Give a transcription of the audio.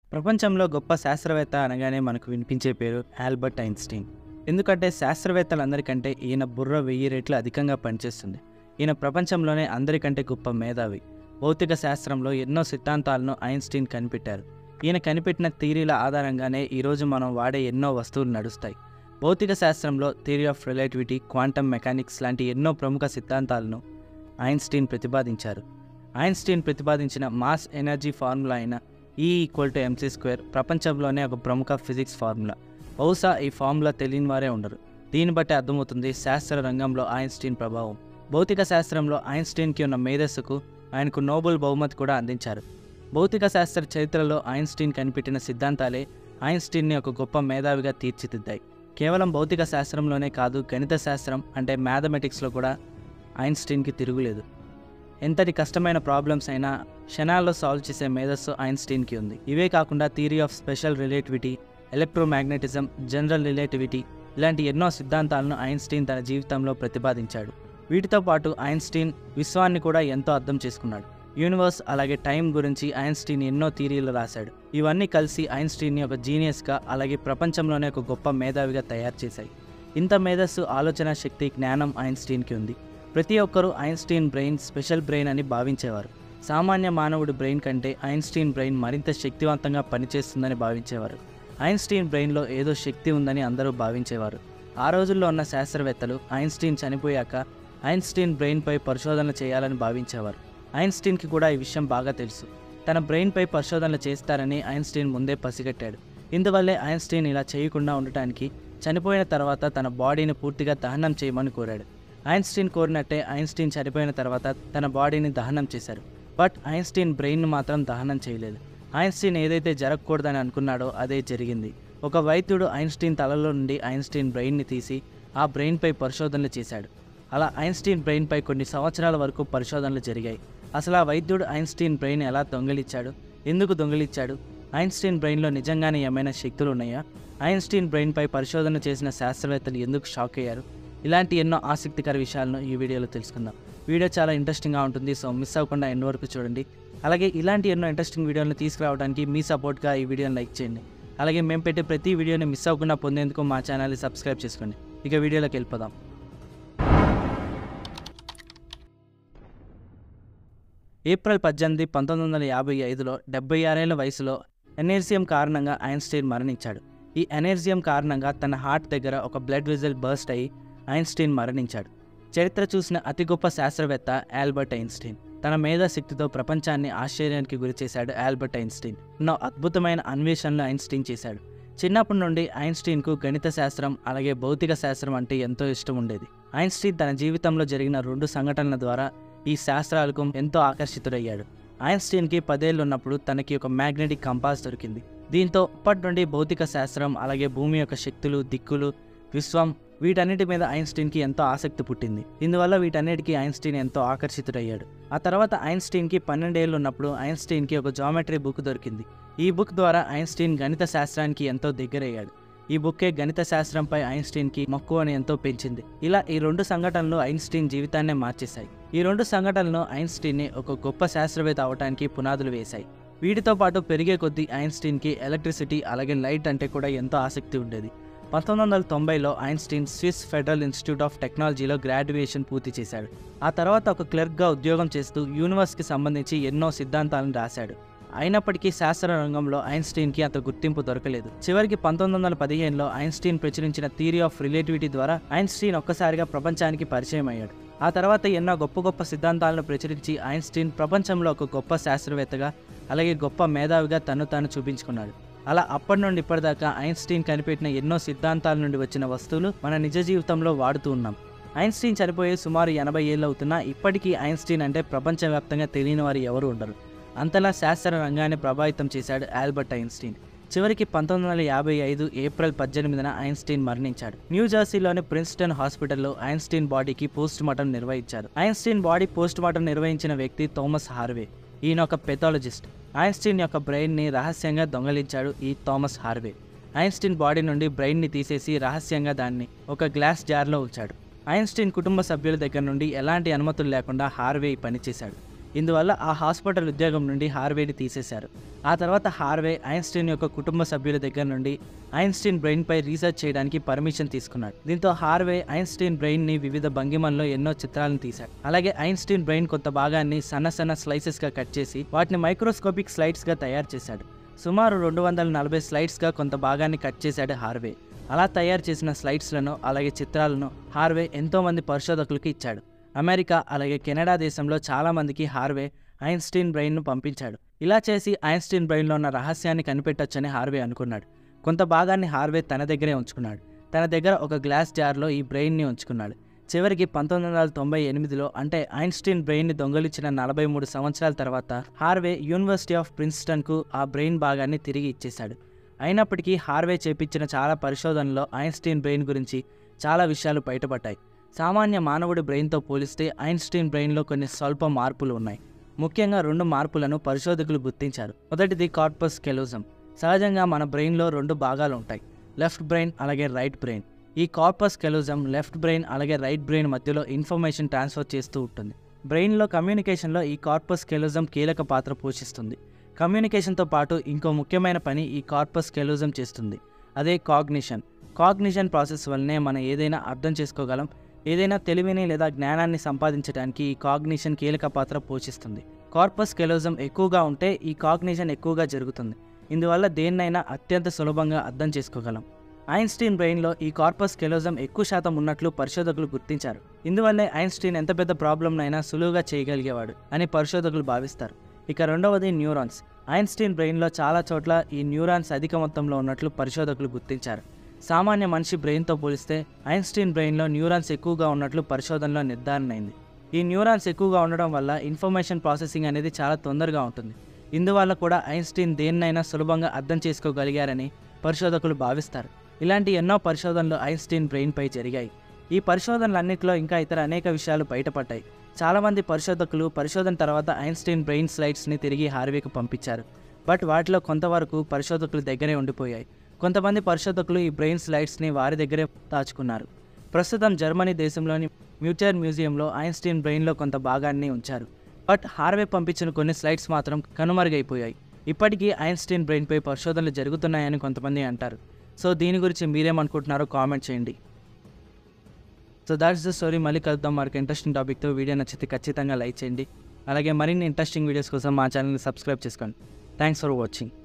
ప్రపంచంలో గొప్ప శాస్త్రవేత్త అనగానే మనకు వినిపించే పేరు ఆల్బర్ట్ ఐన్స్టీన్ ఎందుకంటే శాస్త్రవేత్తలందరికంటే ఈయన బుర్ర వెయ్యి రెట్లు అధికంగా పనిచేస్తుంది ఈయన ప్రపంచంలోనే అందరికంటే గొప్ప మేధావి భౌతిక శాస్త్రంలో ఎన్నో సిద్ధాంతాలను ఐన్స్టీన్ కనిపెట్టారు ఈయన కనిపెట్టిన థీరీల ఆధారంగానే ఈరోజు మనం వాడే ఎన్నో వస్తువులు నడుస్తాయి భౌతిక శాస్త్రంలో theory of relativity quantum mechanics లాంటి ఎన్నో ప్రముఖ సిద్ధాంతాలను ఐన్స్టీన్ ప్రతిపాదించారు ఐన్స్టీన్ ప్రతిపాదించిన మాస్ ఎనర్జీ ఫార్ములా అయిన ఈ ఈక్వల్ టు ఎంసీ స్క్వేర్ ప్రపంచంలోనే ఒక ప్రముఖ ఫిజిక్స్ ఫార్ములా బహుశా ఈ ఫార్ములా తెలియని వారే ఉండరు దీన్ని బట్టి అర్థమవుతుంది శాస్త్ర రంగంలో ఐన్స్టీన్ ప్రభావం భౌతిక శాస్త్రంలో ఐన్స్టీన్కి ఉన్న మేధస్సుకు ఆయనకు నోబెల్ బహుమతి కూడా అందించారు భౌతిక శాస్త్ర చరిత్రలో ఐన్స్టీన్ కనిపెట్టిన సిద్ధాంతాలే ఐన్స్టీన్ని ఒక గొప్ప మేధావిగా తీర్చిదిద్దాయి కేవలం భౌతిక శాస్త్రంలోనే కాదు గణిత శాస్త్రం అంటే మ్యాథమెటిక్స్లో కూడా ఐన్స్టీన్కి తిరుగులేదు ఎంతటి కష్టమైన ప్రాబ్లమ్స్ అయినా క్షణాల్లో సాల్వ్ చేసే మేధస్సు ఐన్స్టీన్కి ఉంది ఇవే కాకుండా theory of special relativity electromagnetism general relativity ఇలాంటి ఎన్నో సిద్ధాంతాలను ఐన్స్టీన్ తన జీవితంలో ప్రతిపాదించాడు వీటితో పాటు ఐన్స్టీన్ విశ్వాన్ని కూడా ఎంతో అర్థం చేసుకున్నాడు యూనివర్స్ అలాగే టైం గురించి ఐన్స్టీన్ ఎన్నో థీరీలు రాశాడు ఇవన్నీ కలిసి ఐన్స్టీన్ని ఒక జీనియస్గా అలాగే ప్రపంచంలోనే ఒక గొప్ప మేధావిగా తయారు చేశాయి ఇంత మేధస్సు ఆలోచన శక్తి జ్ఞానం ఐన్స్టీన్కి ఉంది ప్రతి ఒక్కరూ ఐన్స్టీన్ బ్రెయిన్ స్పెషల్ బ్రెయిన్ అని భావించేవారు సామాన్య మానవుడి బ్రెయిన్ కంటే ఐన్స్టీన్ బ్రెయిన్ మరింత శక్తివంతంగా పనిచేస్తుందని భావించేవారు ఐన్స్టీన్ బ్రెయిన్లో ఏదో శక్తి ఉందని అందరూ భావించేవారు ఆ రోజుల్లో ఉన్న శాస్త్రవేత్తలు ఐన్స్టీన్ చనిపోయాక ఐన్స్టీన్ బ్రెయిన్పై పరిశోధనలు చేయాలని భావించేవారు ఐన్స్టీన్కి కూడా ఈ విషయం బాగా తెలుసు తన బ్రెయిన్పై పరిశోధనలు చేస్తారని ఐన్స్టీన్ ముందే పసిగట్టాడు ఇందువల్లే ఐన్స్టీన్ ఇలా చేయకుండా ఉండటానికి చనిపోయిన తర్వాత తన బాడీని పూర్తిగా దహనం చేయమని కోరాడు ఐన్స్టీన్ కోరినట్టే ఐన్స్టీన్ చనిపోయిన తర్వాత తన బాడీని దహనం చేశారు బట్ ఐన్స్టీన్ బ్రెయిన్ను మాత్రం దహనం చేయలేదు ఐన్స్టీన్ ఏదైతే జరగకూడదని అనుకున్నాడో అదే జరిగింది ఒక వైద్యుడు ఐన్స్టీన్ తలలో నుండి ఐన్స్టీన్ బ్రెయిన్ని తీసి ఆ బ్రెయిన్పై పరిశోధనలు చేశాడు అలా ఐన్స్టీన్ బ్రెయిన్పై కొన్ని సంవత్సరాల వరకు పరిశోధనలు జరిగాయి అసలు ఆ వైద్యుడు ఐన్స్టీన్ బ్రెయిన్ ఎలా దొంగిలిచ్చాడు ఎందుకు దొంగిలిచ్చాడు ఐన్స్టీన్ బ్రెయిన్లో నిజంగానే ఏమైనా శక్తులు ఉన్నాయా ఐన్స్టీన్ బ్రెయిన్పై పరిశోధన చేసిన శాస్త్రవేత్తలు ఎందుకు షాక్ అయ్యారు ఇలాంటి ఎన్నో ఆసక్తికర విషయాలను ఈ వీడియోలో తెలుసుకుందాం వీడియో చాలా ఇంట్రెస్టింగ్గా ఉంటుంది సో మిస్ అవ్వకుండా ఎండ్ వరకు చూడండి అలాగే ఇలాంటి ఎన్నో ఇంట్రెస్టింగ్ వీడియోలను తీసుకురావడానికి మీ సపోర్ట్గా ఈ వీడియోని లైక్ చేయండి అలాగే మేము పెట్టే ప్రతి వీడియోని మిస్ అవ్వకుండా పొందేందుకు మా ఛానల్ని సబ్స్క్రైబ్ చేసుకోండి ఇక వీడియోలోకి వెళ్ళిపోదాం ఏప్రిల్ పద్దెనిమిది పంతొమ్మిది వందల యాభై ఐదులో డెబ్బై ఆరేళ్ల వయసులో ఎనర్జియం కారణంగా ఐన్స్టీన్ మరణించాడు ఈ ఎనర్జియం కారణంగా తన హార్ట్ దగ్గర ఒక బ్లడ్ వెజల్ బర్స్ట్ అయి ఐన్స్టీన్ మరణించాడు చరిత్ర చూసిన అతి గొప్ప శాస్త్రవేత్త ఆల్బర్ట్ ఐన్స్టీన్ తన మేధాశక్తితో ప్రపంచాన్ని ఆశ్చర్యానికి గురిచేశాడు ఆల్బర్ట్ ఐన్స్టీన్ ఎన్నో అద్భుతమైన అన్వేషణలు ఐన్స్టీన్ చేశాడు చిన్నప్పటి నుండి ఐన్స్టీన్కు గణిత శాస్త్రం అలాగే భౌతిక శాస్త్రం అంటే ఎంతో ఇష్టం ఉండేది ఐన్స్టీన్ తన జీవితంలో జరిగిన రెండు సంఘటనల ద్వారా ఈ శాస్త్రాలకు ఎంతో ఆకర్షితుడయ్యాడు ఐన్స్టీన్కి పదేళ్ళు ఉన్నప్పుడు తనకి ఒక మ్యాగ్నెటిక్ కంపాస్ దొరికింది దీంతో అప్పటి నుండి భౌతిక శాస్త్రం అలాగే భూమి యొక్క శక్తులు దిక్కులు విశ్వం వీటన్నిటి మీద ఐన్స్టీన్కి ఎంతో ఆసక్తి పుట్టింది ఇందువల్ల వీటన్నిటికీ ఐన్స్టీన్ ఎంతో ఆకర్షితుడయ్యాడు ఆ తర్వాత ఐన్స్టీన్కి పన్నెండేళ్ళు ఉన్నప్పుడు ఐన్స్టీన్కి ఒక జామెట్రీ బుక్ దొరికింది ఈ బుక్ ద్వారా ఐన్స్టీన్ గణిత శాస్త్రానికి ఎంతో దగ్గరయ్యాడు ఈ బుక్కే గణిత శాస్త్రంపై ఐన్స్టీన్కి మక్కువని ఎంతో పెంచింది ఇలా ఈ రెండు సంఘటనలు ఐన్స్టీన్ జీవితాన్నే మార్చేశాయి ఈ రెండు సంఘటనలు ఐన్స్టీన్ని ఒక గొప్ప శాస్త్రవేత్త అవటానికి పునాదులు వేశాయి వీటితో పాటు పెరిగే కొద్దీ ఐన్స్టీన్కి ఎలక్ట్రిసిటీ అలాగే లైట్ అంటే కూడా ఎంతో ఆసక్తి ఉండేది పంతొమ్మిది వందల తొంభైలో Einstein Swiss Federal Institute of టెక్నాలజీలో గ్రాడ్యుయేషన్ పూర్తి చేశాడు ఆ తర్వాత ఒక క్లర్క్గా ఉద్యోగం చేస్తూ యూనివర్స్కి సంబంధించి ఎన్నో సిద్ధాంతాలను రాశాడు అయినప్పటికీ శాస్త్ర రంగంలో ఐన్స్టీన్కి అంత గుర్తింపు దొరకలేదు చివరికి పంతొమ్మిది వందల పదిహేనులో ఐన్స్టీన్ ప్రచురించిన థియరీ ఆఫ్ రిలేటివిటీ ద్వారా ఐన్స్టీన్ ఒక్కసారిగా ప్రపంచానికి పరిచయం అయ్యాడు ఆ తర్వాత ఎన్నో గొప్ప గొప్ప సిద్ధాంతాలను ప్రచురించి ఐన్స్టీన్ ప్రపంచంలో ఒక గొప్ప శాస్త్రవేత్తగా అలాగే గొప్ప మేధావిగా తను తాను చూపించుకున్నాడు అలా అప్పటి నుండి ఇప్పటిదాకా ఐన్స్టీన్ కనిపెట్టిన ఎన్నో సిద్ధాంతాల నుండి వచ్చిన వస్తువులు మన నిజ జీవితంలో వాడుతూ ఉన్నాం ఐన్స్టీన్ చనిపోయే సుమారు ఎనభై ఏళ్ళు అవుతున్నా ఇప్పటికీ ఐన్స్టీన్ అంటే ప్రపంచవ్యాప్తంగా తెలియని వారు ఎవరు ఉండరు అంతలా శాస్త్ర రంగాన్ని ప్రభావితం చేశాడు ఆల్బర్ట్ ఐన్స్టీన్ చివరికి పంతొమ్మిది వందల యాభై ఐదు ఏప్రిల్ పద్దెనిమిదిన ఐన్స్టీన్ మరణించాడు న్యూ జెర్సీలోని ప్రిన్స్టన్ హాస్పిటల్లో ఐన్స్టీన్ బాడీకి పోస్ట్ మార్టం నిర్వహించారు ఐన్స్టీన్ బాడీ పోస్ట్ మార్టం నిర్వహించిన వ్యక్తి థామస్ హార్వే ఈయన ఒక పెథాలజిస్ట్ ఐన్స్టీన్ యొక్క బ్రెయిన్ని రహస్యంగా దొంగలించాడు ఈ థామస్ హార్వే ఐన్స్టీన్ బాడీ నుండి బ్రెయిన్ని తీసేసి రహస్యంగా దాన్ని ఒక గ్లాస్ జార్లో ఉంచాడు ఐన్స్టీన్ కుటుంబ సభ్యుల దగ్గర నుండి ఎలాంటి అనుమతులు లేకుండా హార్వే ఈ పని చేశాడు ఇందువల్ల ఆ హాస్పిటల్ ఉద్యోగం నుండి హార్వేని తీసేశారు ఆ తర్వాత హార్వే ఐన్స్టీన్ యొక్క కుటుంబ సభ్యుల దగ్గర నుండి ఐన్స్టీన్ బ్రెయిన్పై రీసెర్చ్ చేయడానికి పర్మిషన్ తీసుకున్నాడు దీంతో హార్వే ఐన్స్టీన్ బ్రెయిన్ని వివిధ భంగిమల్లో ఎన్నో చిత్రాలను తీశాడు అలాగే ఐన్స్టీన్ బ్రెయిన్ కొంత భాగాన్ని సన్న సన్న స్లైసెస్గా కట్ చేసి వాటిని మైక్రోస్కోపిక్ స్లైడ్స్గా తయారు చేశాడు సుమారు రెండు వందల నలభై స్లైడ్స్గా కొంత భాగాన్ని కట్ చేశాడు హార్వే అలా తయారు చేసిన స్లైడ్స్లను అలాగే చిత్రాలను హార్వే ఎంతోమంది పరిశోధకులకు ఇచ్చాడు అమెరికా అలాగే కెనడా దేశంలో చాలామందికి హార్వే ఐన్స్టీన్ బ్రెయిన్ను పంపించాడు ఇలా చేసి ఐన్స్టీన్ బ్రెయిన్లో ఉన్న రహస్యాన్ని కనిపెట్టొచ్చని హార్వే అనుకున్నాడు కొంత భాగాన్ని హార్వే తన దగ్గరే ఉంచుకున్నాడు తన దగ్గర ఒక గ్లాస్ జార్లో ఈ బ్రెయిన్ని ఉంచుకున్నాడు చివరికి పంతొమ్మిది వందల తొంభై ఎనిమిదిలో అంటే ఐన్స్టీన్ బ్రెయిన్ని దొంగలించిన నలభై మూడు సంవత్సరాల తర్వాత హార్వే యూనివర్సిటీ ఆఫ్ ప్రిన్స్టన్కు ఆ బ్రెయిన్ భాగాన్ని తిరిగి ఇచ్చేశాడు అయినప్పటికీ హార్వే చేపించిన చాలా పరిశోధనలో ఐన్స్టీన్ బ్రెయిన్ గురించి చాలా విషయాలు బయటపడ్డాయి సామాన్య మానవుడి బ్రెయిన్తో పోలిస్తే ఐన్స్టీన్ బ్రెయిన్లో కొన్ని స్వల్ప మార్పులు ఉన్నాయి ముఖ్యంగా రెండు మార్పులను పరిశోధకులు గుర్తించారు మొదటిది కార్పస్ కెలోజం సహజంగా మన బ్రెయిన్లో రెండు భాగాలు ఉంటాయి లెఫ్ట్ బ్రెయిన్ అలాగే రైట్ బ్రెయిన్ ఈ కార్పస్ కెలోజం లెఫ్ట్ బ్రెయిన్ అలాగే రైట్ బ్రెయిన్ మధ్యలో ఇన్ఫర్మేషన్ ట్రాన్స్ఫర్ చేస్తూ ఉంటుంది బ్రెయిన్లో కమ్యూనికేషన్లో ఈ కార్పస్ కెలోజం కీలక పాత్ర పోషిస్తుంది కమ్యూనికేషన్తో పాటు ఇంకో ముఖ్యమైన పని ఈ కార్పస్ కెలోజం చేస్తుంది అదే కాగ్నిషన్ కాగ్నిషన్ ప్రాసెస్ వల్లనే మనం ఏదైనా అర్థం చేసుకోగలం ఏదైనా తెలివిని లేదా జ్ఞానాన్ని సంపాదించడానికి ఈ కాగ్నిషన్ కీలక పాత్ర పోషిస్తుంది కార్పస్ కెలోజం ఎక్కువగా ఉంటే ఈ కాగ్నిషన్ ఎక్కువగా జరుగుతుంది ఇందువల్ల దేన్నైనా అత్యంత సులభంగా అర్థం చేసుకోగలం ఐన్స్టీన్ బ్రెయిన్లో ఈ కార్పస్ కెలోజం ఎక్కువ శాతం ఉన్నట్లు పరిశోధకులు గుర్తించారు ఇందువల్లే ఐన్స్టీన్ ఎంత పెద్ద ప్రాబ్లంనైనా సులువుగా చేయగలిగేవాడు అని పరిశోధకులు భావిస్తారు ఇక రెండవది న్యూరాన్స్ ఐన్స్టీన్ బ్రెయిన్లో చాలా చోట్ల ఈ న్యూరాన్స్ అధిక మొత్తంలో ఉన్నట్లు పరిశోధకులు గుర్తించారు సామాన్య మనిషి బ్రెయిన్తో పోలిస్తే ఐన్స్టీన్ బ్రెయిన్లో న్యూరాన్స్ ఎక్కువగా ఉన్నట్లు పరిశోధనలో నిర్ధారణ అయింది ఈ న్యూరాన్స్ ఎక్కువగా ఉండడం వల్ల ఇన్ఫర్మేషన్ ప్రాసెసింగ్ అనేది చాలా తొందరగా ఉంటుంది ఇందువల్ల కూడా ఐన్స్టీన్ దేన్నైనా సులభంగా అర్థం చేసుకోగలిగారని పరిశోధకులు భావిస్తారు ఇలాంటి ఎన్నో పరిశోధనలు ఐన్స్టీన్ బ్రెయిన్పై జరిగాయి ఈ పరిశోధనలన్నింటిలో ఇంకా ఇతర అనేక విషయాలు బయటపడ్డాయి చాలామంది పరిశోధకులు పరిశోధన తర్వాత ఐన్స్టీన్ బ్రెయిన్ స్లైడ్స్ని తిరిగి హార్వేకు పంపించారు బట్ వాటిలో కొంతవరకు పరిశోధకుల దగ్గరే ఉండిపోయాయి కొంతమంది పరిశోధకులు ఈ బ్రెయిన్ స్లైడ్స్ని వారి దగ్గరే దాచుకున్నారు ప్రస్తుతం జర్మనీ దేశంలోని మ్యూచర్ మ్యూజియంలో ఐన్స్టీన్ బ్రెయిన్లో కొంత భాగాన్ని ఉంచారు బట్ హార్వే పంపించిన కొన్ని స్లైడ్స్ మాత్రం కనుమరుగైపోయాయి ఇప్పటికీ ఐన్స్టీన్ బ్రెయిన్పై పరిశోధనలు జరుగుతున్నాయని కొంతమంది అంటారు సో దీని గురించి మీరేమనుకుంటున్నారో కామెంట్ చేయండి సో దాట్స్ ద స్టోరీ మళ్ళీ కలుద్దాం మరొక ఇంట్రెస్టింగ్ టాపిక్తో వీడియో నచ్చితే ఖచ్చితంగా లైక్ చేయండి అలాగే మరిన్ని ఇంట్రెస్టింగ్ వీడియోస్ కోసం మా ఛానల్ని సబ్స్క్రైబ్ చేసుకోండి థ్యాంక్స్ ఫర్ వాచింగ్